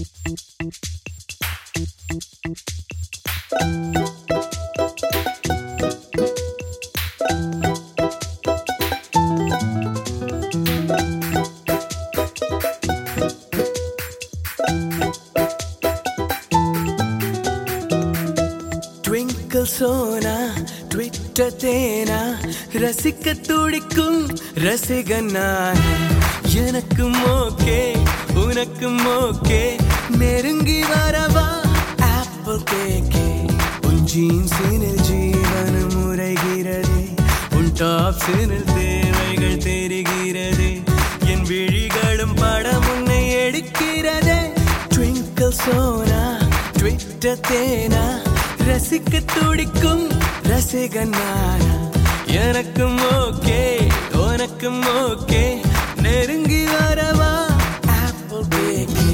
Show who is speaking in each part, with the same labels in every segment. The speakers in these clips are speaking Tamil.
Speaker 1: ட்விங்கிள் சோனா ட்விட்டர் தேனா ரசிக்க துடிக்கும் ரசிகன் நான் எனக்கும் ஓகே உனக்கும் ஓகே நெருங்கி வரவா ஆப்பிள் கேக்கே உன் ஜீன்ஸினில் ஜீவனம் உரைகிறதே உன் டாப்ஸினில் தேவைகள் தெரிகிறதே என் விழிகளும் படம் உன்னை எடுக்கிறதே ட்விங்கிள் சோனா ட்விட்டர் தேனா ரசிக்க துடிக்கும் ரசிகன் நானா எனக்கும் ஓகே உனக்கும் ஓகே நெருங்கி வரவா ஆப்பிள் கேக்கே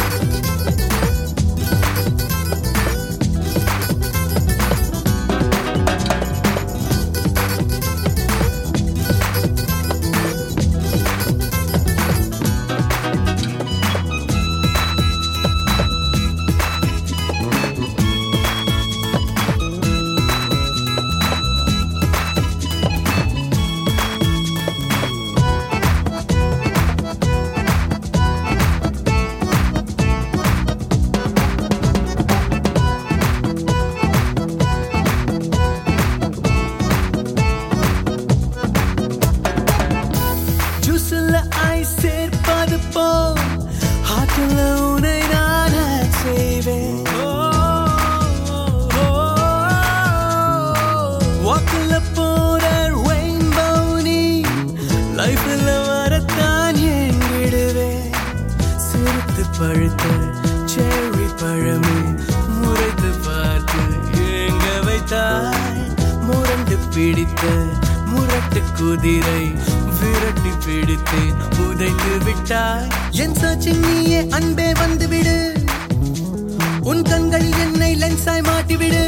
Speaker 1: ஜூஸ்ல ஐஸ் சேர்ப்பது போ ஹாட்டில் உன்னை நான் hack செய்வேன் வாக்கில் போற ரெயின்போ நீ லைஃப்ல வரத்தான் எங்கிடுவேன் சிரித்து பழுத்த செர்ரி பழமே முறைத்து பார்த்து எங்க வைத்தாய் முரண்டு பிடித்த முரட்டு குதிரை விரட்டி பிடித்தேன் உதைத்து விட்டாய் என் சாட்சி நீயே அன்பே வந்து விடு உன் கண்களில் என்னை லென்ஸாய் மாட்டிவிடு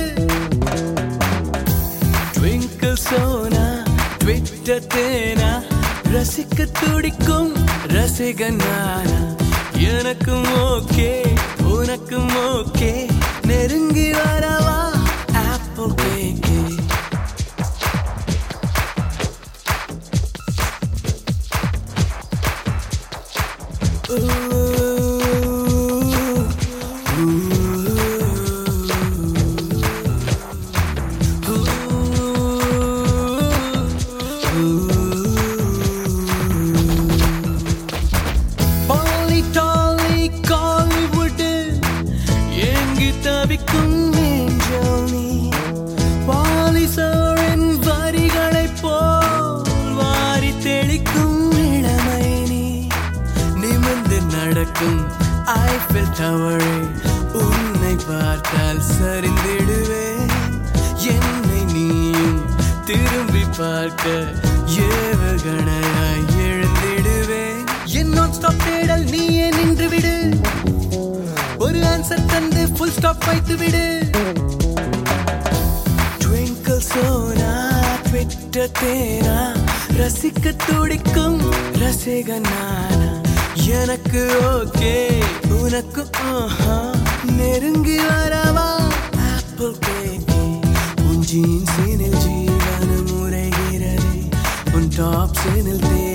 Speaker 1: ட்விங்கிள் சோனா ட்விட்டர் தேனா ரசிக்க துடிக்கும் ரசிகன் நானா எனக்கும் ஓகே உனக்கும் ஓகே நெருங்கி வரவா ஆப்பிள் கேக்கே பாலி டாலி காலிவுட் எங்கி தவிக்கும் ஏஞ்சல் நீ பாலிசோரின் வரிகளைப் போல் வாரி தெளிக்கும் இளமை நீ நிமிர்ந்து நடக்கும் ஐஃபில் டவரை உன்னை பார்த்தால் சரிந்திடுவேன் என்னை நீயும் திரும்பி பார்க்க ஏவுகணையாய் எழுந்திடுவேன் என் நான் ஸ்டாப் தேடல் நீயே நின்று விடு ஒரு ஆன்சர் தந்து ஃபுல் ஸ்டாப் வைத்து விடு ட்விங்கிள் சோனா ட்விட்டர் தேனா ரசிக்க துடிக்கும் ரசிகன் நானா எனக்கு ஓகே உனக்கு ஆஹா நெருங்கி வரவா ஆப்பிள் கேக்கே உன் ஜீன்ஸினில் ஜீவனம் உரைகிறதே உன் டாப்ஸினில் தே